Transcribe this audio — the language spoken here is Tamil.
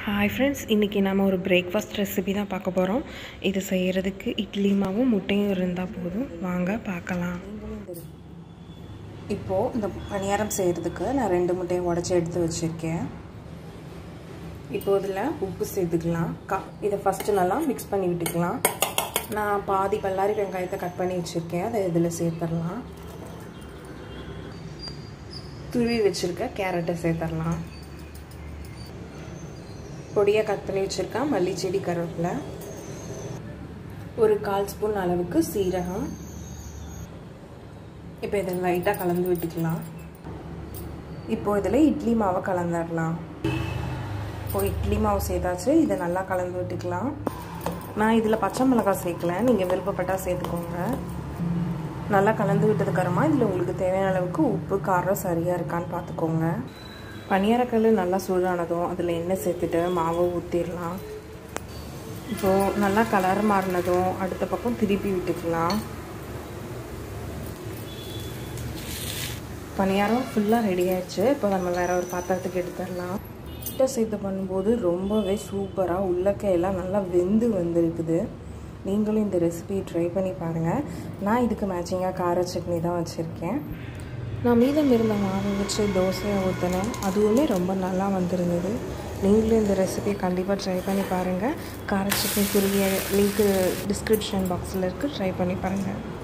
ஹாய் ஃப்ரெண்ட்ஸ் இன்றைக்கி நம்ம ஒரு பிரேக்ஃபாஸ்ட் ரெசிபி தான் பார்க்க போகிறோம் இது செய்கிறதுக்கு இட்லி மாவும் முட்டையும் இருந்தால் போதும் வாங்க பார்க்கலாம் இப்போது இந்த பணியாரம் செய்கிறதுக்கு நான் ரெண்டு முட்டையை உடச்சி எடுத்து வச்சுருக்கேன் இப்போ இதில் உப்பு சேர்த்துக்கலாம் கா இதை ஃபஸ்ட்டு நல்லா மிக்ஸ் பண்ணி விட்டுக்கலாம் நான் பாதி பல்லாரி வெங்காயத்தை கட் பண்ணி வச்சுருக்கேன் அதை இதில் சேர்த்துடலாம் துருவி வச்சுருக்க கேரட்டை சேர்த்துடலாம் பொடியாக கட் பண்ணி வச்சுருக்கேன் மல்லி செடி கருவேப்பிலை ஒரு கால் ஸ்பூன் அளவுக்கு சீரகம் இப்போ இதை லைட்டாக கலந்து விட்டுக்கலாம் இப்போது இதில் இட்லி மாவை கலந்துடலாம் இப்போது இட்லி மாவு சேர்த்தாச்சு இதை நல்லா கலந்து விட்டுக்கலாம் நான் இதில் பச்சை மிளகாய் சேர்க்கல நீங்கள் விருப்பப்பட்டால் சேர்த்துக்கோங்க நல்லா கலந்து விட்டதுக்கப்புறமா இதில் உங்களுக்கு தேவையான அளவுக்கு உப்பு காரம் சரியாக இருக்கான்னு பார்த்துக்கோங்க பனியாரக்கல் நல்லா சூடானதும் அதில் எண்ணெய் சேர்த்துட்டு மாவை ஊற்றிடலாம் இப்போது நல்லா கலர் மாறினதும் அடுத்த பக்கம் திருப்பி விட்டுக்கலாம் பணியாரம் ஃபுல்லாக ரெடி ஆயிடுச்சு இப்போ நம்ம வேறு ஒரு பாத்திரத்துக்கு எடுத்துடலாம் முட்டை சேர்த்து பண்ணும்போது ரொம்பவே சூப்பராக உள்ளக்கையெல்லாம் நல்லா வெந்து வந்திருக்குது நீங்களும் இந்த ரெசிபி ட்ரை பண்ணி பாருங்கள் நான் இதுக்கு மேட்சிங்காக கார சட்னி தான் வச்சுருக்கேன் நான் மீதம் இருந்த மாவு வச்சு தோசையை ஊற்றினேன் அதுவுமே ரொம்ப நல்லா வந்திருந்தது நீங்களும் இந்த ரெசிபியை கண்டிப்பாக ட்ரை பண்ணி பாருங்கள் கார சட்னி குருவிய லிங்க்கு டிஸ்கிரிப்ஷன் பாக்ஸில் இருக்குது ட்ரை பண்ணி பாருங்கள்